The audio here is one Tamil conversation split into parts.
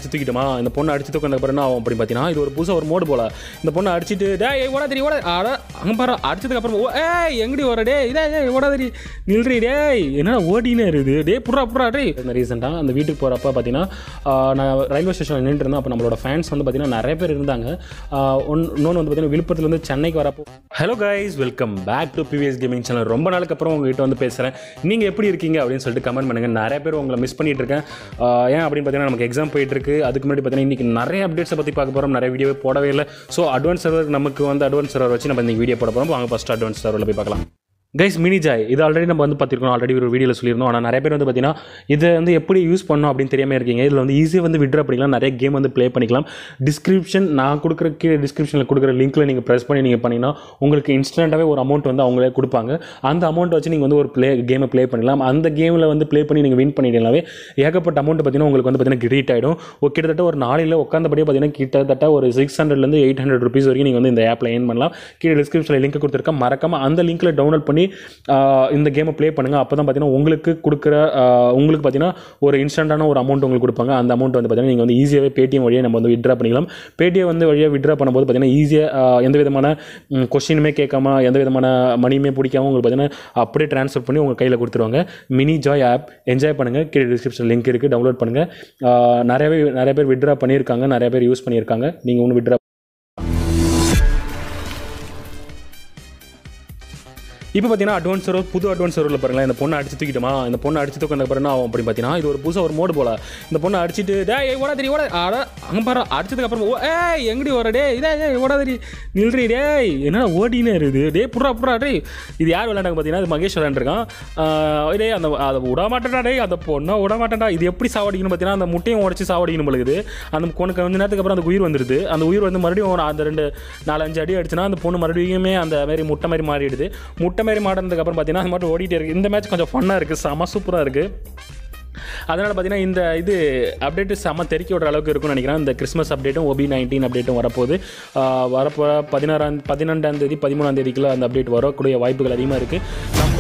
அடிச்சு தூக்கிட்டோமா இந்த பொண்ணை அடிச்சு தூக்கினதுக்கு அப்புறம் என்ன ஆகும் அப்படி பார்த்தீங்கன்னா இது ஒரு புதுசாக ஒரு மோடு போல இந்த பொண்ணை அடிச்சிட்டு டேய் ஏய், ஓடா தெரியும் ஓட அட அங்கே பாரு அடிச்சதுக்கு அப்புறம் ஓ ஏய் எங்கடி வர டே இதே ஏய் ஓடா தெரி நில்றி டேய் என்ன ஓடினே இருக்குது டே புறா புறா டே இந்த ரீசெண்டாக அந்த வீட்டுக்கு போகிறப்ப பார்த்தீங்கன்னா ஆஹ், நான் ரயில்வே ஸ்டேஷனில் நின்றுட்டு இருந்தேன் அப்போ நம்மளோட ஃபேன்ஸ் வந்து பார்த்தீங்கன்னா நிறைய பேர் இருந்தாங்க ஆஹ், ஒன் இன்னொன்று வந்து பார்த்தீங்கன்னா விழுப்புரத்துலேருந்து சென்னைக்கு வரப்போ hello guys welcome back to PVS gaming channel ரொம்ப நாளுக்கு அப்புறம் உங்ககிட்ட வந்து பேசுகிறேன் நீங்கள் எப்படி இருக்கீங்க அப்படின்னு சொல்லிட்டு கமெண்ட் பண்ணுங்கள் நிறைய பேர் உங்களை மிஸ் பண்ணிட்டு இருக்கேன் ஆஹ், ஏன் அப்படின்னு பார்த்தீங்கன்னா நமக்கு எக்ஸாம் போயிட்டு இருக்கு அதுக்கு முன்னாடி பார்த்தீங்கன்னா இன்றைக்கி நிறைய அப்டேட்ஸை பற்றி பார்க்க போகிறோம் நிறைய வீடியோவே போடவே இல்லை ஸோ அட்வான்ஸ் சர்வர் நமக்கு வந்து அட்வான்ஸ் சர்வர் வச்சு நம்ம இந்த வீடியோ போட போகிறோம் வாங்க ஃபஸ்ட் அட்வான்ஸ் சர்வரில் போய் பார்க்கலாம் கைஸ் மினி ஜாய் இது ஆல்ரெடி நம்ம வந்து பார்த்துருக்கோம் ஆல்ரெடி ஒரு வீடியோவில் சொல்லியிருந்தோம் ஆனால் நிறைய பேர் வந்து பார்த்தீங்கன்னா இதை வந்து எப்படி யூஸ் பண்ணணும் அப்படின்னு தெரியாமல் இருக்கீங்க இதில் வந்து ஈஸியாக வந்து விட்ரா பண்ணிக்கலாம் நிறைய கேம் வந்து ப்ளே பண்ணிக்கலாம் டிஸ்கிரிப்ஷன் நான் கொடுக்குற கீழே டிஸ்கிரிப்ஷனில் கொடுக்குற லிங்க்கில் நீங்கள் ப்ரெஸ் பண்ணி நீங்கள் பண்ணிங்கன்னா உங்களுக்கு இன்ஸ்டண்ட்டாகவே ஒரு அமௌண்ட் வந்து அவங்களே கொடுப்பாங்க அந்த அமௌண்ட் வச்சு நீங்கள் வந்து ஒரு ப்ளே கேமை ப்ளே பண்ணிக்கலாம் அந்த கேமில் வந்து ப்ளே பண்ணி நீங்கள் வின் பண்ணிட்டீங்களாவே ஏகப்பட்ட அமௌண்ட் பார்த்தீங்கன்னா உங்களுக்கு வந்து பார்த்தீங்கன்னா கிரீட் ஆகிடும் ஒரு கிட்டத்தட்ட ஒரு நாளையில் உட்காந்தபடியே பார்த்தீங்கன்னா கிட்டத்தட்ட ஒரு சிக்ஸ் ஹண்ட்ரட்லேருந்து எயிட் ஹண்ட்ரட் ருபீஸ் வரைக்கும் நீங்கள் வந்து இந்த ஆப்பில் ஏர்ன் பண்ணலாம் கீழே டிஸ்கிரிப்ஷனில் லிங்க் கொடுத்துருக்கேன் மறக்காம அந்த லிங்க்கில் டவுன்லோட் பண்ணி ஆஹ், இந்த கேமை ப்ளே பண்ணுங்கள் அப்போ தான் பார்த்தீங்கன்னா உங்களுக்கு கொடுக்குற ஆஹ், உங்களுக்கு பார்த்தீங்கன்னா ஒரு இன்ஸ்டண்ட்டான ஒரு அமௌண்ட் உங்களுக்கு கொடுப்பாங்க அந்த அமௌண்ட் வந்து பார்த்தீங்கன்னா நீங்கள் வந்து ஈஸியாகவே பேடிஎம் வழியாக நம்ம வந்து விட்ரா பண்ணிக்கலாம் பேடிஎம் வந்து வழியாக விட்ரா பண்ணும்போது பார்த்தீங்கன்னா ஈஸியாக எந்த விதமான கொஷினுமே கேட்காம எந்த விதமான மணியுமே பிடிக்காம உங்களுக்கு பார்த்தீங்கன்னா அப்படியே ட்ரான்ஸ்ஃபர் பண்ணி உங்கள் கையில் கொடுத்துருவாங்க மினி ஜாய் ஆப் என்ஜாய் பண்ணுங்கள் கீழே டிஸ்கிரிப்ஷன் லிங்க் இருக்குது டவுன்லோட் பண்ணுங்கள் நிறையவே நிறைய பேர் விட்ரா பண்ணியிருக்காங்க நிறைய பேர் யூஸ் பண்ணியிருக்காங்க நீங்கள் ஒன்று விட்ரா இப்போ பார்த்தீங்கன்னா அட்வான்ஸ் சர்வர் புது அட்வான்ஸ் சர்வரில் பாருங்களேன் இந்த பொண்ணை அடிச்சு தூக்கிட்டோமா இந்த பொண்ணை அடிச்சு தூக்கினதுக்கு அப்புறம் என்ன ஆகும் அப்படின்னு பார்த்தீங்கன்னா இது ஒரு புதுசாக ஒரு மோடு போல இந்த பொண்ணை அடிச்சிட்டு டே ஏய் ஓடா தெரியும் ஓட அட அங்கே பாரு அடிச்சதுக்கு அப்புறம் ஓ ஏய் எங்கடி வர டே இதே ஏய் ஓடா தெரி நில்றி டேய் என்ன ஓடினே இருக்குது டே புறா புறா டே இது யார் விளையாண்டாங்க பார்த்தீங்கன்னா இது மகேஷ் விளையாண்டுருக்கான் ஆஹ் டேய் அந்த அதை விட மாட்டேன்டா டேய் அந்த பொண்ணை விட மாட்டேன்டா இது எப்படி சாவடிக்கணும் பார்த்தீங்கன்னா அந்த முட்டையும் உடச்சி சாவடிக்கணும் பொழுது அந்த பொண்ணுக்கு கொஞ்ச நேரத்துக்கு அப்புறம் அந்த உயிர் வந்துடுது அந்த உயிர் வந்து மறுபடியும் ஒரு அந்த ரெண்டு நாலு அஞ்சு அடி அடிச்சுன்னா அந்த பொண்ணு மறுபடியுமே அந்த மாதிரி முட்டை மாதிரி மாறிடுது முட்டை மாதிரி மாறினதுக்கு அப்புறம் பார்த்தீங்கன்னா அது மட்டும் ஓடிட்டே இருக்குது இந்த மேட்ச் கொஞ்சம் ஃபன்னாக இருக்குது செம சூப்பராக இருக்குது அதனால் பார்த்தீங்கன்னா இந்த இது அப்டேட்டு செம்ம தெறிக்க விடுற அளவுக்கு இருக்கும்னு நினைக்கிறேன் இந்த கிறிஸ்மஸ் அப்டேட்டும் ஓபி நைன்டீன் அப்டேட்டும் வரப்போகுது ஆஹ் வரப்போ பதினாறாம் பதினெண்டாம் தேதி பதிமூணாம் தேதிக்குள்ள அந்த அப்டேட் வரக்கூடிய வாய்ப்புகள் அதிகமாக இருக்குது நம்ம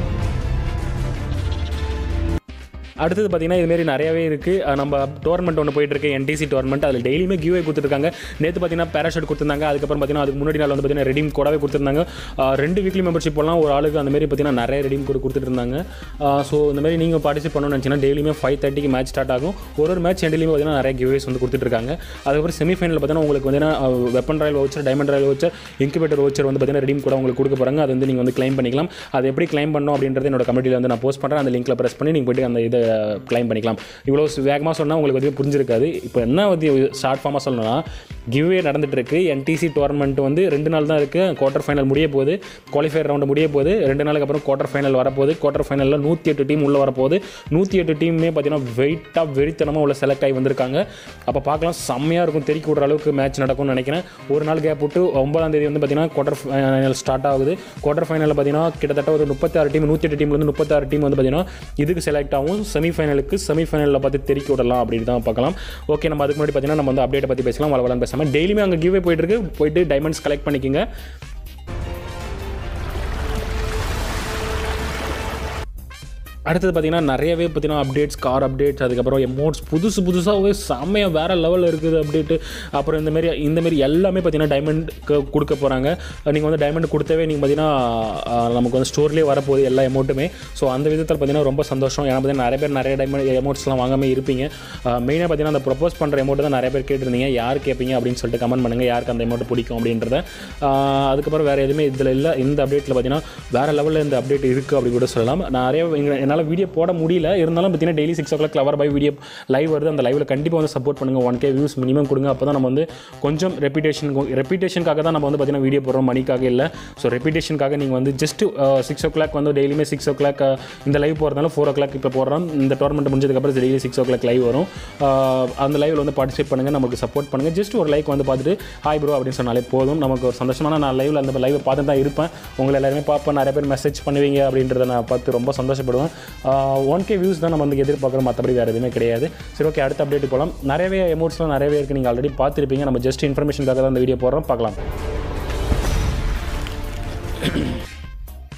அடுத்தது பார்த்தீங்கன்னா இதுமாரி நிறையவே இருக்குது நம்ம டோர்னமெண்ட் ஒன்று போயிட்டு இருக்கு என்டிசி டோர்னமெண்ட் அதில் டெய்லியுமே கியூவே கொடுத்துருக்காங்க நேற்று பார்த்தீங்கன்னா பேராஷூட் கொடுத்துருந்தாங்க அதுக்கப்புறம் பார்த்தீங்கன்னா அதுக்கு முன்னாடி நாள் வந்து பார்த்தீங்கன்னா ரெடீம் கூடவே கொடுத்துருந்தாங்க ஆஹ் ரெண்டு வீக்லி மெம்பர்ஷிப் போலாம் ஒரு ஆளுக்கு அந்த மாதிரி பார்த்தீங்கன்னா நிறைய ரெடீம் கூட கொடுத்துட்டு இருந்தாங்க ஸோ இந்த மாதிரி நீங்கள் பார்ட்டிசிபேட் பண்ணணும்னு நினச்சிங்கன்னா டெய்லியுமே ஃபைவ் தேர்ட்டிக்கு மேட்ச் ஸ்டார்ட் ஆகும் ஒரு ஒரு மேட்ச் எண்ட்லேயுமே பார்த்தீங்கன்னா நிறைய கியூவேஸ் வந்து கொடுத்துட்டு இருக்காங்க அதுக்கப்புறம் செமிஃபைனல் பார்த்தீங்கன்னா உங்களுக்கு வந்து weapon royale voucher diamond royale voucher incubator voucher வந்து பார்த்தீங்கன்னா ரெடீம் கூட உங்களுக்கு கொடுக்க போகிறாங்க அது வந்து நீங்கள் வந்து க்ளைம் பண்ணிக்கலாம் அது எப்படி க்ளைம் பண்ணணும் அப்படின்றது என்னோட கமிட்டியில் வந்து நான் போஸ்ட் பண்ணுறேன் அந்த லிங்க்கில் ப்ரெஸ் பண்ணி நீங்கள் போய்ட்டு அந்த இதை க்ளைம் பண்ணிக்கலாம் இவ்வளோ வேகமாக சொன்னால் உங்களுக்கு வந்து புரிஞ்சிருக்காது இப்போ என்ன வந்து ஷார்ட் ஃபார்மாக சொல்லணும்னா கிவ்வே நடந்துட்டு இருக்கு என்டிசி டோர்னமெண்ட் வந்து ரெண்டு நாள் தான் இருக்குது குவார்ட்டர் ஃபைனல் முடிய போகுது குவாலிஃபயர் ரவுண்டு முடிய போகுது ரெண்டு நாளுக்கு அப்புறம் குவார்ட்டர் ஃபைனல் வரப்போகுது குவார்ட்டர் ஃபைனலில் நூற்றி எட்டு டீம் உள்ளே வரப்போகுது நூற்றி எட்டு டீமுமே பார்த்தீங்கன்னா வெயிட்டாக வெறித்தனமாக உள்ள செலக்ட் ஆகி வந்திருக்காங்க அப்போ பார்க்கலாம் செம்மையாக இருக்கும் தெறிக்க விடுற அளவுக்கு மேட்ச் நடக்கும்னு நினைக்கிறேன் ஒரு நாள் கேப் விட்டு ஒன்பதாம் தேதி வந்து பார்த்தீங்கன்னா குவார்ட்டர் ஃபைனல் ஸ்டார்ட் ஆகுது குவார்ட்டர் ஃபைனலில் பார்த்தீங்கன்னா கிட்டத்தட்ட ஒரு முப்பத்தாறு டீம் நூற்றி எட்டு டீம்லேருந்து முப்பத்தாறு டீம் வந்து பார்த்தீங்கன்னா இதுக்கு செலக்ட் ஆகும் செமிஃபைனலுக்கு செமிஃபைனலில் பார்த்து தெறிக்க விடலாம் அப்படின்னு தான் பார்க்கலாம் ஓகே நம்ம அதுக்கு முன்னாடி பார்த்தீங்கன்னா நம்ம வந்து அப்டேட்டை பற்றி பேசலாம் வளவலன்னு பேசாமல் டெய்லியுமே அங்கே கிவ்வே போயிட்டு இருக்கு போயிட்டு டைமண்ட்ஸ் கலெக்ட் பண்ணிக்கோங்க அடுத்தது பார்த்தீங்கன்னா நிறையவே பார்த்தீங்கன்னா அப்டேட்ஸ் கார் அப்டேட்ஸ் அதுக்கப்புறம் எமோட்ஸ் புதுசு புதுசாகவே செம்மையாக வேறு லெவலில் இருக்குது அப்டேட்டு அப்புறம் இந்த மாதிரி இந்த மாதிரி எல்லாமே பார்த்தீங்கன்னா டைமண்ட் கொடுக்க போகிறாங்க நீங்கள் வந்து டைமண்ட் கொடுத்தவே நீங்கள் பார்த்தீங்கன்னா ஆஹ், நமக்கு வந்து ஸ்டோர்லேயே வரப்போகுது எல்லா எமௌண்ட்டுமே ஸோ அந்த விதத்தில் பார்த்தீங்கன்னா ரொம்ப சந்தோஷம் ஏன்னா பார்த்தீங்கன்னா நிறைய பேர் நிறைய டைமண்ட் எமௌண்ட்ஸ்லாம் வாங்காமல் இருப்பீங்க மெயினாக பார்த்தீங்கன்னா அந்த ப்ரொப்போஸ் பண்ணுற எமௌண்ட் தான் நிறைய பேர் கேட்டிருந்தீங்க யார் கேட்பீங்க அப்படின்னு சொல்லிட்டு கமெண்ட் பண்ணுங்கள் யாருக்கு அந்த எமௌண்ட் பிடிக்கும் அப்படின்றத ஆஹ், அதுக்கப்புறம் வேறு எதுவுமே இதில் இல்லை இந்த அப்டேட்டில் பார்த்தீங்கன்னா வேறு லெவலில் இந்த அப்டேட் இருக்குது அப்படி கூட சொல்லலாம் நிறைய இங்க- என்னால் வீடியோ போட முடியல இருந்தாலும் பார்த்தீங்கன்னா டெய்லி சிக்ஸ் ஓ கிளாக் லவர் பை வீடியோ லைவ் வருது அந்த லைவில் கண்டிப்பாக வந்து சப்போர்ட் பண்ணுங்கள் ஒன் கே வியூஸ் மினிமம் கொடுங்க அப்போ தான் நம்ம வந்து கொஞ்சம் ரெப்பிடேஷன் ரெப்பிடேஷனுக்காக தான் நம்ம வந்து பார்த்தீங்கன்னா வீடியோ போடுறோம் மணிக்காக இல்லை ஸோ ரெப்பிடேஷனுக்காக நீங்கள் வந்து ஜஸ்ட் சிக்ஸ் ஓ கிளாக் வந்து டெய்லியுமே சிக்ஸ் ஓ கிளாக் இந்த லைவ் போகிறதுனால ஃபோர் ஓ கிளாக் இப்போ போடுறோம் இந்த டோர்னமெண்ட் முடிஞ்சதுக்கப்புறம் daily six o'clock live வரும் ஆஹ் அந்த லைவில் வந்து பார்ட்டிசிபேட் பண்ணுங்கள் நமக்கு சப்போர்ட் பண்ணுங்கள் ஜஸ்ட் ஒரு லைக் வந்து பார்த்துட்டு ஹாய் ப்ரோ அப்படின்னு சொன்னாலே போதும் நமக்கு ஒரு சந்தோஷமான நான் லைவில் அந்த லைவை பார்த்து தான் இருப்பேன் உங்களை எல்லாருமே பார்ப்பேன் நிறைய பேர் மெசேஜ் பண்ணுவீங்க அப்படின்றத நான் பார்த்து ரொம்ப சந்தோஷப்படுவேன் ஒன் கே வியூஸ் தான் நம்ம வந்து எதிர்பார்க்குறோம் மற்றபடி வேறு எதுவுமே கிடையாது சரி ஓகே அடுத்த அப்டேட் போகலாம் நிறையவே எமோட்ஸ்லாம் நிறையவே இருக்குது நீங்கள் ஆல்ரெடி பார்த்துருப்பீங்க நம்ம ஜஸ்ட் இன்ஃபர்மேஷனுக்காக தான் அந்த வீடியோ போடுறோம் பார்க்கலாம்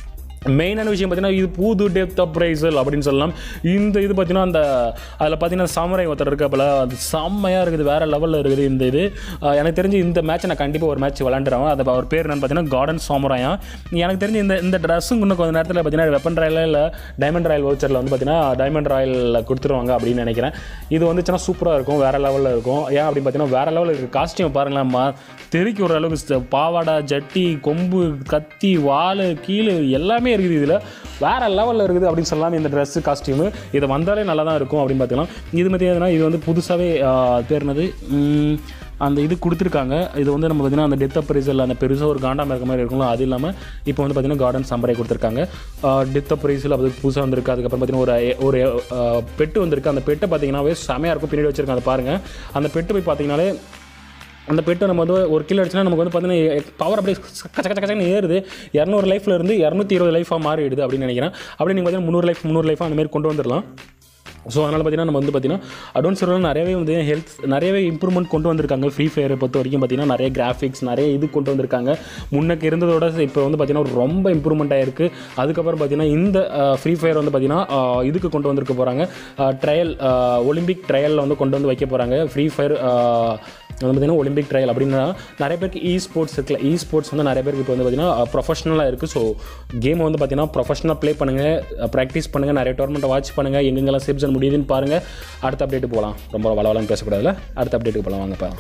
மெயினான விஷயம் பார்த்தீங்கன்னா இது புது டெப்த் அப்ரைசல் அப்படின்னு சொல்லலாம் இந்த இது பார்த்தீங்கன்னா அந்த அதில் பார்த்தீங்கன்னா சாமரை ஒருத்தர் இருக்கப்பல அது செம்மையாக இருக்குது வேறு லெவலில் இருக்குது இந்த இது அஹ் எனக்கு தெரிஞ்சு இந்த மேட்ச்சை நான் கண்டிப்பாக ஒரு மேட்ச் விளாண்டுறேன் அது அவர் பேர் என்னன்னு பார்த்தீங்கன்னா கார்டன் சாமராயா எனக்கு தெரிஞ்சு இந்த இந்த ட்ரெஸ்ஸும் இன்னும் கொஞ்சம் நேரத்தில் பார்த்தீங்கன்னா வெப்பன் ராயில் இல்லை டைமண்ட் ராயல் வவுச்சரில் வந்து பார்த்தீங்கன்னா டைமண்ட் ராயலில் கொடுத்துருவாங்க அப்படின்னு நினைக்கிறேன் இது வந்துச்சுன்னா சூப்பராக இருக்கும் வேறு லெவலில் இருக்கும் ஏன் அப்படின்னு பார்த்தீங்கன்னா வேறு லெவலில் இருக்குது காஸ்டியூம் பாருங்களேன்மா தெறிக்கி ஒரு அளவுக்கு ச- பாவாடை ஜட்டி கொம்பு கத்தி வால் கீழே எல்லாமே இருக்குது இதில் வேறு லெவலில் இருக்குது அப்படின்னு சொல்லலாம் இந்த ட்ரெஸ்ஸு காஸ்டியூமு இது வந்தாலே நல்லா தான் இருக்கும் அப்படின்னு பார்த்துக்கலாம் இது பார்த்தீங்கன்னா இது வந்து புதுசாகவே பேர் என்னது உம், அந்த இது கொடுத்துருக்காங்க இது வந்து நம்ம பார்த்தீங்கன்னா அந்த டெத் அப்ரைசல் அந்த பெருசாக ஒரு காண்டாம இருக்க மாதிரி இருக்கும்ல அது இல்லாமல் இப்போ வந்து பார்த்தீங்கன்னா கார்டன் சம்பரை கொடுத்துருக்காங்க டெத் அப்ரைசல் அது புதுசாக வந்திருக்கு அதுக்கப்புறம் பார்த்தீங்கன்னா ஒரு ஒரு பெட்டு வந்திருக்கு அந்த பெட்டை பார்த்தீங்கன்னாவே செமையாக இருக்கும் பின்னாடி வச்சிருக்காங்க அதை பாருங்கள் அந்த பெட்டு போய் பார்த்தீங்கன்னாலே அந்த பெட்டை நம்ம வந்து ஒரு கிலோ அடிச்சுனா நமக்கு வந்து பார்த்தீங்கன்னா பவர் அப்படியே கச்ச கச்ச கச்சன்னு ஏறுது இரநூறு லைஃப்ல இருந்து இரநூத்தி இருபது லைஃபாக மாறிடுது அப்படின்னு நினைக்கிறேன் அப்படியே நீங்கள் பார்த்தீங்கன்னா முந்நூறு லைஃப் முந்நூறு லைஃபாக அந்த மாதிரி கொண்டு வந்துடலாம் ஸோ அதனால் பார்த்தீங்கன்னா நம்ம வந்து பார்த்தீங்கன்னா அட்வான்ஸ் சர்வரில் நிறையவே வந்து ஹெல்த் நிறையவே இம்ப்ரூவ்மெண்ட் கொண்டு வந்திருக்காங்க ஃப்ரீ ஃபயரை பொறுத்த வரைக்கும் பார்த்தீங்கன்னா நிறைய கிராஃபிக்ஸ் நிறைய இது கொண்டு வந்திருக்காங்க முன்னக்கு இருந்ததோட இப்போ வந்து பார்த்தீங்கன்னா ரொம்ப இம்ப்ரூவ்மெண்ட் ஆயிருக்கு அதுக்கப்புறம் பார்த்தீங்கன்னா இந்த ஃப்ரீ ஃபயர் வந்து பார்த்தீங்கன்னா ஆஹ், இதுக்கு கொண்டு வந்திருக்க போகிறாங்க ட்ரையல் ஒலிம்பிக் ட்ரையலில் வந்து கொண்டு வந்து வைக்க போகிறாங்க ஃப்ரீ ஃபயர் வந்து பார்த்தீங்கன்னா ஒலிம்பிக் ட்ரையல் அப்படின்னா நிறைய பேருக்கு இ ஸ்போர்ட்ஸ் இருக்குல்ல இ ஸ்போர்ட்ஸ் வந்து நிறைய பேருக்கு இப்போ வந்து பார்த்தீங்கன்னா ப்ரொஃபஷனலாக இருக்குது ஸோ கேம் வந்து பார்த்தீங்கன்னா ப்ரொஃபஷனலாக ப்ளே பண்ணுங்கள் ப்ராக்டிஸ் பண்ணுங்கள் நிறைய டோர்மெண்ட்டை வாட்ச் பண்ணுங்கள் எங்கெங்கெல்லாம் சீசன் முடியுதுன்னு பாருங்கள் அடுத்த அப்டேட்டு போகலாம் ரொம்ப வளவலன்னு பேசக்கூடாதுல அடுத்த அப்டேட்டுக்கு போகலாம் வாங்கப்பா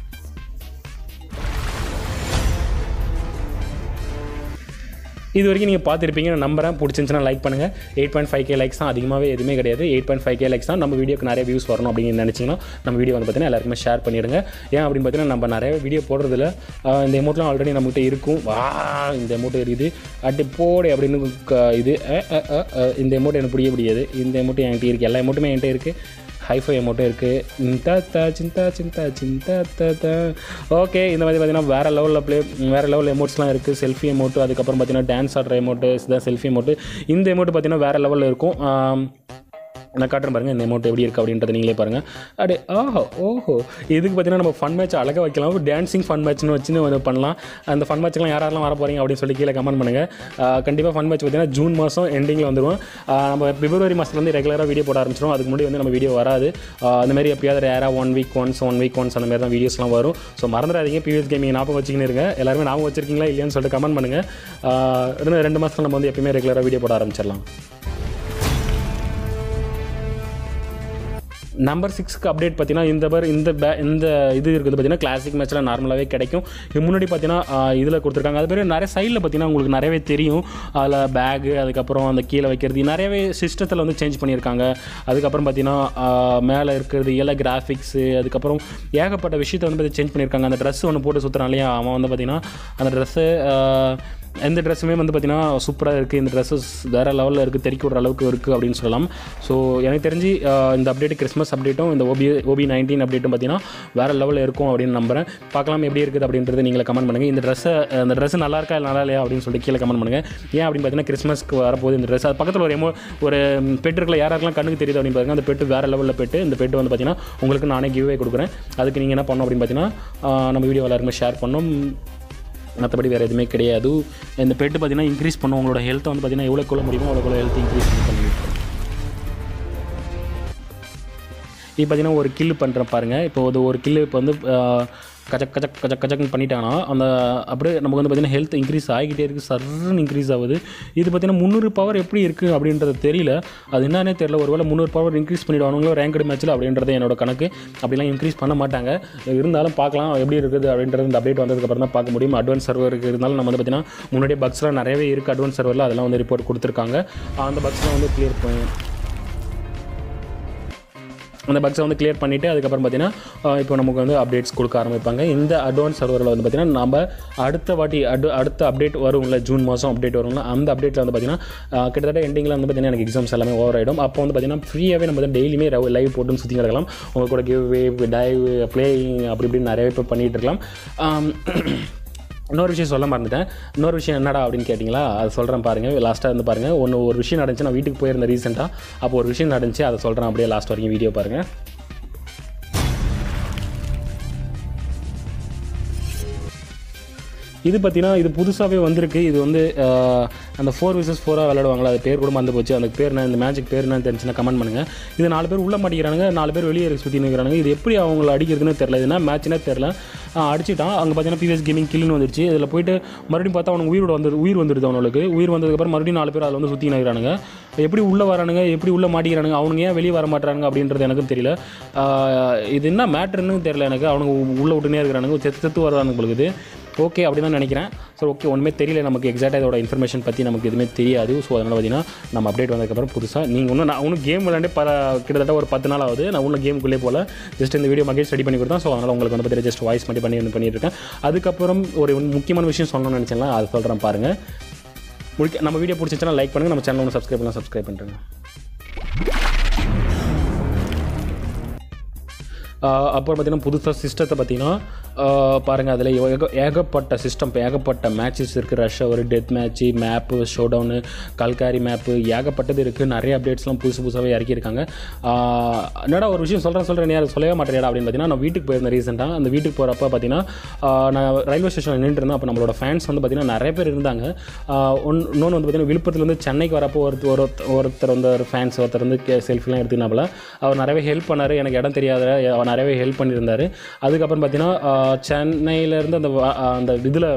இது வரைக்கும் நீங்கள் பார்த்துருப்பீங்க நான் நம்புறேன் பிடிச்சிருந்துச்சுன்னா லைக் பண்ணுங்கள் eight point five K likes தான் அதிகமாகவே எதுவுமே கிடையாது eight point five K likes தான் நம்ம வீடியோக்கு நிறைய வியூஸ் வரணும் அப்படின்னு நினச்சிங்கன்னா நம்ம வீடியோ வந்து பார்த்தீங்கன்னா எல்லாருக்குமே ஷேர் பண்ணிடுங்க ஏன் அப்படின்னு பார்த்தீங்கன்னா நம்ம நிறைய வீடியோ போடுறதுல ஆஹ், இந்த எமௌண்ட்லாம் ஆல்ரெடி நம்மகிட்ட இருக்கும் வா இந்த எமௌண்ட் இருக்குது அடி போடு அப்படின்னு க- இது அஹ், அஹ், அஹ், அஹ், இந்த எமௌண்ட் எனக்கு புரிய முடியாது இந்த எமௌண்ட் என்கிட்ட இருக்குது எல்லா எமௌண்ட்டுமே என்கிட்ட இருக்குது ஹைஃபை அமௌண்ட்டும் இருக்குது இந்தா தா சிந்தா சிந்தா சிந்தா தா தா ஓகே இந்த மாதிரி பார்த்தீங்கன்னா வேறு லெவலில் ப்ளே வேறு லெவல் எமௌண்ட்ஸ்லாம் இருக்குது செல்ஃபி எமௌண்ட்டு அதுக்கப்புறம் பார்த்தீங்கன்னா டான்ஸ் ஆடுற எமௌண்ட்டு இதுதான் செல்ஃபி எமௌண்ட்டு இந்த எமௌண்ட் பார்த்தீங்கன்னா வேறு லெவலில் இருக்கும் ஆம், நான் காட்டுறேன் பாருங்கள் இந்த அமௌண்ட் எப்படி இருக்குது அப்படின்றத நீங்களே பாருங்கள் அப்படியே ஆஹோ ஓஹோ இதுக்கு பார்த்தீங்கன்னா நம்ம ஃபன் மேட்ச் அழகாக வைக்கலாம் டான்சிங் ஃபன் மேட்ச்னு வச்சுன்னு வந்து பண்ணலாம் அந்த ஃபன் மேட்ச்லாம் யார் யாரெல்லாம் வர போகிறீங்க அப்படின்னு சொல்லி கீழே கமெண்ட் பண்ணுங்கள் கண்டிப்பாக ஃபன் மேட்ச் பார்த்தீங்கன்னா ஜூன் மாதம் எண்டிங்கில் வந்துடும் ஆஹ் நம்ம பிப்ரவரி மாதத்துலேருந்து ரெகுலராக வீடியோ போட ஆரம்பிச்சிடும் அதுக்கு முன்னாடி வந்து நம்ம வீடியோ வராது ஆஹ் அந்த மாதிரி எப்பயாவது ரேராக one week once one week once அந்த மாதிரி தான் வீடியோஸ்லாம் வரும் ஸோ மறந்துடாதீங்க பிவிஎஸ் கேமிங் ஞாபகம் வச்சுக்கின்னு இருங்க எல்லாருமே ஞாபகம் வச்சிருக்கீங்களா இல்லையான்னு சொல்லிட்டு கமெண்ட் பண்ணுங்கள் ஆஹ் இன்னும் ரெண்டு மாதத்தில் நம்ம வந்து எப்பயுமே ரெகுலராக வீடியோ போட ஆரம்பிச்சிடலாம் நம்பர் சிக்ஸ்க்கு அப்டேட் பார்த்தீங்கன்னா இந்த பார் இந்த பே இந்த இது இருக்குது பார்த்தீங்கன்னா கிளாசிக் மேட்ச்சில் நார்மலாகவே கிடைக்கும் இது முன்னாடி பார்த்தீங்கன்னா இதில் கொடுத்துருக்காங்க அது பேர் நிறைய சைடில் பார்த்தீங்கன்னா உங்களுக்கு நிறையவே தெரியும் அதில் பேகு அதுக்கப்புறம் அந்த கீழே வைக்கிறது நிறையவே சிஸ்டத்தில் வந்து சேஞ்ச் பண்ணியிருக்காங்க அதுக்கப்புறம் பார்த்தீங்கன்னா மேலே இருக்கிறது எல்லாம் கிராஃபிக்ஸு அதுக்கப்புறம் ஏகப்பட்ட விஷயத்தை வந்து சேஞ்ச் பண்ணியிருக்காங்க அந்த ட்ரெஸ் ஒன்று போட்டு சுற்றுறான் இல்லையா அவன் வந்து பார்த்தீங்கன்னா அந்த ட்ரெஸ்ஸு எந்த ட்ரெஸ்ஸுமே வந்து பார்த்தீங்கன்னா சூப்பராக இருக்குது இந்த ட்ரெஸ்ஸஸ் வேறு லெவலில் இருக்குது தெறிக்க விடுற அளவுக்கு இருக்குது அப்படின்னு சொல்லலாம் ஸோ எனக்கு தெரிஞ்சு ஆஹ், இந்த அப்டேட் கிறிஸ்மஸ் அப்டேட்டும் இந்த ஓபி ஓபி நைன்டீன் அப்டேட்டும் பார்த்தீங்கன்னா வேறு லெவலில் இருக்கும் அப்படின்னு நம்புறேன் பார்க்கலாம் எப்படி இருக்குது அப்படின்றது நீங்களே கமெண்ட் பண்ணுங்கள் இந்த ட்ரெஸ்ஸை அந்த ட்ரெஸ் நல்லா இருக்கா இல்லை நல்லா இல்லையா அப்படின்னு சொல்லிட்டு கீழே கமெண்ட் பண்ணுங்கள் ஏன் அப்படின்னு பார்த்தீங்கன்னா கிறிஸ்மஸ்க்கு வரப்போகுது இந்த ட்ரெஸ் அது பக்கத்தில் ஒரு எமோ ஒரு பெட் இருக்குல்ல யாராருக்கெல்லாம் கண்ணுக்கு தெரியுது அப்படின்னு பாருங்க அந்த பெட்டு வேறு லெவலில் பெட்டு இந்த பெட்டு வந்து பார்த்தீங்கன்னா உங்களுக்கு நானே கிவ்வே கொடுக்குறேன் அதுக்கு நீங்கள் என்ன பண்ணணும் அப்படின்னு பார்த்தீங்கன்னா ஆஹ், நம்ம வீடியோ எல்லாருமே ஷேர் பண்ணணும் மற்றபடி வேறு எதுவுமே கிடையாது இந்த பெட்டு பார்த்தீங்கன்னா இன்க்ரீஸ் பண்ணும் உங்களோட ஹெல்த்தை வந்து பார்த்தீங்கன்னா எவ்வளோ கொள்ள முடியுமோ அவ்வளோ ஹெல்த் இன்க்ரீஸ் பண்ணி இப்போ பார்த்தீங்கன்னா ஒரு கில்லு பண்ணுறேன் பாருங்கள் இப்போ ஒரு ஒரு கில்லு இப்போ வந்து ஆஹ், கச்சக் கச்சக் கச்சக் கச்சக்னு பண்ணிட்டாங்கன்னா அந்த அப்படியே நமக்கு வந்து பார்த்தீங்கன்னா ஹெல்த் இன்க்ரீஸ் ஆகிக்கிட்டே இருக்குது சர்ன்னு இன்க்ரீஸ் ஆகுது இது பார்த்தீங்கன்னா முந்நூறு பவர் எப்படி இருக்குது அப்படின்றது தெரியல அது என்னன்னே தெரியல ஒருவேளை முந்நூறு பவர் இன்க்ரீஸ் பண்ணிவிடுவாங்களோ ரேங்கடு மேட்ச்சில் அப்படின்றது என்னோட கணக்கு அப்படிலாம் இன்க்ரீஸ் பண்ண மாட்டாங்க இருந்தாலும் பார்க்கலாம் எப்படி இருக்குது அப்படின்றது இந்த அப்டேட் வந்ததுக்கப்புறம் தான் பார்க்க முடியும் அட்வான்ஸ் சர்வருக்கு இருந்தாலும் நம்ம வந்து பார்த்தீங்கன்னா முன்னாடியே பக்ஸ்லாம் நிறையவே இருக்குது அட்வான்ஸ் சர்வரில் அதெல்லாம் வந்து ரிப்போர்ட் கொடுத்துருக்காங்க அந்த பக்ஸ்லாம் வந்து கிளியர் பண்ணி அந்த பக்ஸை வந்து கிளியர் பண்ணிவிட்டு அதுக்கப்புறம் பார்த்தீங்கன்னா இப்போ நமக்கு வந்து அப்டேட்ஸ் கொடுக்க ஆரம்பிப்பாங்க இந்த அட்வான்ஸ் சர்வரில் வந்து பார்த்தீங்கன்னா நம்ம அடுத்த வாட்டி அடு அடுத்த அப்டேட் வரும்ல ஜூன் மாதம் அப்டேட் வரும்ல அந்த அப்டேட்டில் வந்து பார்த்தீங்கன்னா ஆஹ் கிட்டத்தட்ட எண்டிங்கில் வந்து பார்த்தீங்கன்னா எனக்கு எக்ஸாம்ஸ் எல்லாமே ஓவர் ஆகிடும் அப்போ வந்து பார்த்தீங்கன்னா ஃப்ரீயாகவே நம்ம வந்து டெய்லியுமே லைவ் போட்டுன்னு சுற்றி கிடக்கலாம் உங்கள் கூட கிவ் வேவ் டைவ் பிளேயிங் அப்படி இப்படின்னு நிறைய இப்போ பண்ணிகிட்டு இருக்கலாம் ஆம், இன்னொரு விஷயம் சொல்ல மறந்துட்டேன் இன்னொரு விஷயம் என்னடா அப்படின்னு கேட்டிங்களா அது சொல்கிறேன் பாருங்கள் லாஸ்ட்டாக இருந்து பாருங்கள் ஒன்று ஒரு விஷயம் நடந்துச்சு நான் வீட்டுக்கு போயிருந்தேன் ரீசெண்டாக அப்போ ஒரு விஷயம் நடந்துச்சு அதை சொல்கிறேன் அப்படியே லாஸ்ட் வரைக்கும் வீடியோ பாருங்கள் இது பார்த்தீங்கன்னா இது புதுசாகவே வந்திருக்கு இது வந்து ஆஹ், அந்த ஃபோர் விசஸ் ஃபோராக விளையாடுவாங்களா அது பேர் கூட மறந்து போச்சு அந்த பேர் என்ன இந்த மேஜிக் பேர் என்னன்னு தெரிஞ்சுன்னா கமெண்ட் பண்ணுங்கள் இது நாலு பேர் உள்ள மாட்டிக்கிறானுங்க நாலு பேர் வெளியே சுற்றி நிற்கிறானுங்க இது எப்படி அவங்கள அடிக்கிறதுன்னு தெரில இதுனா மேட்ச்னே தெரில அடிச்சிட்டான் அங்கே பார்த்தீங்கன்னா பிவிஎஸ் கேமிங் கில்லுன்னு வந்துருச்சு இதில் போயிட்டு மறுபடியும் பார்த்தா அவனுக்கு உயிரோட வந்து உயிர் வந்துடுது அவனுக்கு உயிர் வந்ததுக்கப்புறம் மறுபடியும் நாலு பேர் அதில் வந்து சுற்றி நிற்கிறானுங்க எப்படி உள்ளே வரானுங்க எப்படி உள்ளே மாட்டிக்கிறானுங்க அவனுங்க ஏன் வெளியே வர மாட்டானுங்க அப்படின்றது எனக்கும் தெரியல ஆஹ் இது என்ன மேட்ருன்னு தெரியல எனக்கு அவனுங்க உள்ளே விட்டுனே இருக்கிறானுங்க செத்து செத்து வர்றானுங்க பொழுது ஓகே அப்படி தான் நினைக்கிறேன் ஸோ ஓகே ஒன்றுமே தெரியல நமக்கு எக்ஸாக்டாக இதோட இன்ஃபர்மேஷன் பற்றி நமக்கு எதுவுமே தெரியாது ஸோ அதனால் பார்த்தீங்கன்னா நம்ம அப்டேட் வந்ததுக்கப்புறம் புதுசாக நீங்கள் இன்னும் நான் இன்னும் கேம் விளையாண்டே பல கிட்டத்தட்ட ஒரு பத்து நாள் ஆகுது நான் இன்னும் கேமுக்குள்ளே போல ஜஸ்ட் இந்த வீடியோ மகேஷ் ரெடி பண்ணி கொடுத்தேன் ஸோ அதனால் உங்களுக்கு வந்து பார்த்தீங்கன்னா ஜஸ்ட் வாய்ஸ் மட்டும் பண்ணி வந்து பண்ணிட்டு இருக்கேன் அதுக்கப்புறம் ஒரு முக்கியமான விஷயம் சொல்லணும்னு நினச்சேன் அது சொல்கிறேன் பாருங்கள் முடிக்க நம்ம வீடியோ பிடிச்சிச்சுன்னா லைக் பண்ணுங்கள் நம்ம சேனல் ஒன்று சப்ஸ்கிரைப் பண்ணலாம் சப்ஸ்கிரைப் பண்ணுறேங்க ஆஹ் அப்புறம் பார்த்தீங்கன்னா புதுசாக சிஸ்டத்தை பார்த்தீங்கன்னா பாருங்கள் அதில் ஏக ஏகப்பட்ட சிஸ்டம் ஏகப்பட்ட மேட்சஸ் இருக்குது rush hour death match map showdown Kalahari map ஏகப்பட்டது இருக்குது நிறைய அப்டேட்ஸ்லாம் புதுசு புதுசாகவே இறக்கியிருக்காங்க ஆஹ் என்னடா ஒரு விஷயம் சொல்கிறேன் சொல்கிறேன் யாரும் சொல்லவே மாட்டேடா அப்படின்னு பார்த்தீங்கன்னா நான் வீட்டுக்கு போயிருந்தேன் ரீசெண்டாக அந்த வீட்டுக்கு போகிறப்ப பார்த்தீங்கன்னா ஆஹ் நான் ரயில்வே ஸ்டேஷனில் நின்றுட்டு இருந்தேன் அப்போ நம்மளோட ஃபேன்ஸ் வந்து பார்த்தீங்கன்னா நிறைய பேர் இருந்தாங்க ஆஹ் ஒன் இன்னொன்று வந்து பார்த்தீங்கன்னா விழுப்புரத்துலேருந்து சென்னைக்கு வரப்போ ஒருத்தர் ஒருத்தர் ஒருத்தர் வந்து ஒரு ஃபேன்ஸ் ஒருத்தர் வந்து செல்ஃபிலாம் எடுத்துக்கினாப்புல அவர் நிறையவே ஹெல்ப் பண்ணார் எனக்கு இடம் தெரியாத அவர் நிறையவே ஹெல்ப் பண்ணியிருந்தார் அதுக்கப்புறம் பார்த்தீங்கன்னா சென்னையிலேருந்து அந்த வ- ஆஹ் அந்த இதில்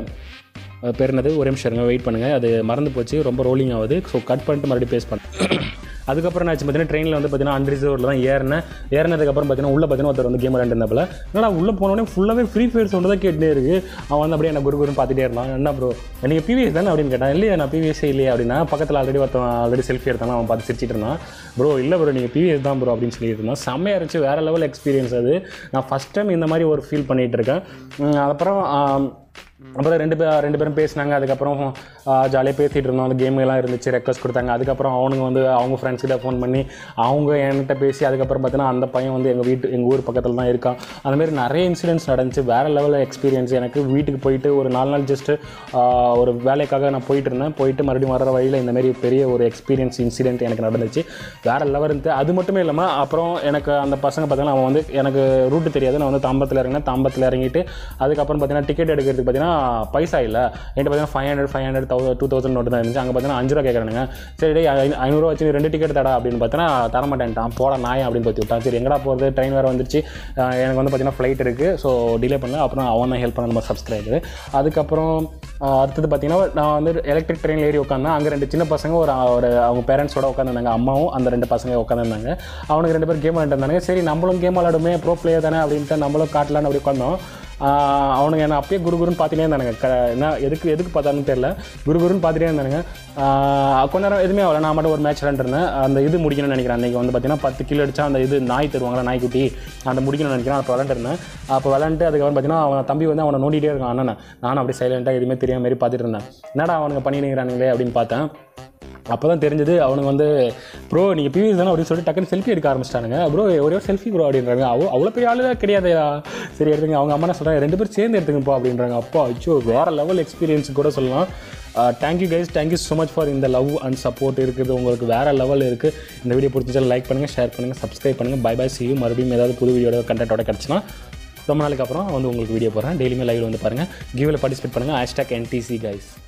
பேர் என்னது ஒரே நிமிஷம் இருங்க வெயிட் பண்ணுங்கள் அது மறந்து போச்சு ரொம்ப ரோலிங் ஆகுது ஸோ கட் பண்ணிட்டு மறுபடியும் பேஸ் பண்ணேன் அதுக்கப்புறம் நான் பார்த்தீங்கன்னா ட்ரெயினில் வந்து பார்த்தீங்கன்னா அன்ரிசர்வ்டில் தான் ஏறினேன் ஏறினதுக்கப்புறம் பார்த்தீங்கன்னா உள்ளே பார்த்தீங்கன்னா ஒருத்தர் வந்து கேம் விளையாண்டுருந்தாப்புல என்னடா உள்ளே போனோடனே ஃபுல்லாகவே ஃப்ரீ ஃபயர் சவுண்டு தான் கேட்டுட்டே இருக்கு அவன் வந்து அப்படியே என்ன குரு குருன்னு பார்த்துட்டே இருந்தான் என்ன ப்ரோ நீங்கள் பிவிஎஸ் தானே அப்படின்னு கேட்டான் இல்லையா நான் பிவிஎஸ்ஸே இல்லையா அப்படின்னா பக்கத்தில் ஆல்ரெடி ஒருத்தன் ஆல்ரெடி செல்ஃபி எடுத்தாங்க அவன் பார்த்து சிரிச்சிட்டு இருந்தான் ப்ரோ இல்லை ப்ரோ நீங்கள் பிவிஎஸ் தான் ப்ரோ அப்படின்னு சொல்லிட்டு இருந்தான் செம்மையாக இருந்துச்சு வேறு லெவல் எக்ஸ்பீரியன்ஸ் அது நான் ஃபஸ்ட் டைம் இந்த மாதிரி ஒரு ஃபீல் பண்ணிகிட்டு இருக்கேன் உம், அப்புறம் ஆம், அப்புறம் ரெண்டு பேர் ரெண்டு பேரும் பேசினாங்க அதுக்கப்புறம் ஜாலியாக பேசிகிட்டு இருந்தோம் அந்த கேம் எல்லாம் இருந்துச்சு ரெக்வஸ்ட் கொடுத்தாங்க அதுக்கப்புறம் அவனுங்க வந்து அவங்க ஃப்ரெண்ட்ஸ் கிட்ட ஃபோன் பண்ணி அவங்க என்கிட்ட பேசி அதுக்கப்புறம் பார்த்தீங்கன்னா அந்த பையன் வந்து எங்கள் வீட்டு எங்கள் ஊர் பக்கத்தில் தான் இருக்கான் அந்த மாதிரி நிறைய இன்சிடென்ட்ஸ் நடந்துச்சு வேறு லெவலில் எக்ஸ்பீரியன்ஸ் எனக்கு வீட்டுக்கு போயிட்டு ஒரு நாலு நாள் ஜஸ்ட்டு ஒரு வேலைக்காக நான் போயிட்டு இருந்தேன் போயிட்டு மறுபடியும் வர வழியில் இந்த மாதிரி பெரிய ஒரு எக்ஸ்பீரியன்ஸ் இன்சிடென்ட் எனக்கு நடந்துச்சு வேறு லெவல் இருந்து அது மட்டுமே இல்லாமல் அப்புறம் எனக்கு அந்த பசங்க பார்த்தீங்கன்னா அவன் வந்து எனக்கு ரூட்டு தெரியாது நான் வந்து தாம்பத்தில் இறங்கினேன் தாம்பத்தில் இறங்கிட்டு அதுக்கப்புறம் பார்த்தீங்கன்னா டிக்கெட் எடுக்கிறதுக்கு பார்த்தீங்கன்னா பைசா இல்லை என்கிட்ட பார்த்தீங்கன்னா five hundred five hundred thousand two thousand note தான் இருந்துச்சு அங்கே பார்த்தீங்கன்னா அஞ்சு ரூபா கேட்குறானுங்க சரி டேய் ஐ- ஐநூறுரூவா வச்சு நீ ரெண்டு டிக்கெட் தடா அப்படின்னு பார்த்தீங்கன்னா தரமாட்டேன்ட்டான் போட நாய் அப்படின்னு பற்றி விட்டான் சரி எங்கடா போகிறது ட்ரெயின் வேறு வந்துருச்சு அஹ் எனக்கு வந்து பார்த்தீங்கன்னா ஃப்ளைட் இருக்குது ஸோ டிலே பண்ணல அப்புறம் அவன் தான் ஹெல்ப் பண்ண நம்ம சப்ஸ்கிரைபர் அதுக்கப்புறம் அஹ் அடுத்தது பார்த்தீங்கன்னா நான் வந்து எலக்ட்ரிக் ட்ரெயின் ஏறி உட்காந்தேன் அங்கே ரெண்டு சின்ன பசங்க ஒரு ஒரு அவங்க பேரண்ட்ஸோட உட்காந்துருந்தாங்க அம்மாவும் அந்த ரெண்டு பசங்க உட்காந்துருந்தாங்க அவனுக்கு ரெண்டு பேர் கேம் விளையாண்டுருந்தாங்க சரி நம்மளும் கேம் விளையாடுமே ப்ரோ பிளேயர் தானே அப்படின்ட்டு நம்மளும் காட்டலான்னு அப்படி உட்காந்தோம் ஆஹ் அவனுங்க என்ன அப்பயே குரு குருன்னு பார்த்துட்டே இருந்தானுங்க க என்ன எதுக்கு எதுக்கு பார்த்தாருன்னு தெரியல குரு குருன்னு பார்த்துட்டே இருந்தானுங்க ஆஹ் கொஞ்ச நேரம் எதுவுமே ஆகல நான் மட்டும் ஒரு மேட்ச் விளாண்டுருந்தேன் அந்த இது முடிக்கணும்னு நினைக்கிறேன் அன்றைக்கி வந்து பார்த்தீங்கன்னா பத்து கிலோ அடிச்சா அந்த இது நாய் தருவாங்களா நாய்க்குட்டி அந்த முடிக்கணும்னு நினைக்கிறேன் அப்போ விளாண்டுருந்தேன் அப்போ விளாண்டு அதுக்கப்புறம் பார்த்தீங்கன்னா அவன் தம்பி வந்து அவனை நோண்டிகிட்டே இருக்கான் அண்ணனை நானும் அப்படியே சைலண்ட்டாக எதுவுமே தெரியாம மாதிரி பார்த்துட்டு இருந்தேன் என்னடா அவனுங்க பண்ணிடுங்கிறானுங்களே அப்படின்னு பார்த்தேன் அப்போ தான் தெரிஞ்சது அவனுங்க வந்து ப்ரோ நீங்கள் பிவிஎஸ் தானே அப்படின்னு சொல்லிட்டு டக்குன்னு செல்ஃபி எடுக்க ஆரம்பிச்சிட்டானுங்க ப்ரோ ஒரே ஒரு செல்ஃபி ப்ரோ அப்படின்றாங்க அவ்வளோ அவ்வளோ பெரிய ஆளு கிடையாதுயா சரி எடுத்துங்க அவங்க அம்மா என்ன சொல்கிறாங்க ரெண்டு பேரும் சேர்ந்து எடுத்துங்கப்பா அப்படின்றாங்க அப்பா அச்சோ வேறு லெவல் எக்ஸ்பீரியன்ஸ் கூட சொல்லலாம் thank you guys thank you so much for இந்த லவ் அண்ட் சப்போர்ட் இருக்குது உங்களுக்கு வேறு லெவல் இருக்குது இந்த வீடியோ பிடிச்சா லைக் பண்ணுங்கள் ஷேர் பண்ணுங்கள் சப்ஸ்கிரைப் பண்ணுங்கள் பை பை see you மறுபடியும் ஏதாவது புது வீடியோட கண்டென்ட்டோட கிடச்சுன்னா ரொம்ப நாளைக்கு அப்புறம் வந்து உங்களுக்கு வீடியோ போடுறேன் டெய்லியுமே லைவ் வந்து பாருங்கள் கிவ்ல பார்ட்டிசிபேட் பண்ணுங்கள் ஹேஷ்டாக் என்டிசி கைஸ்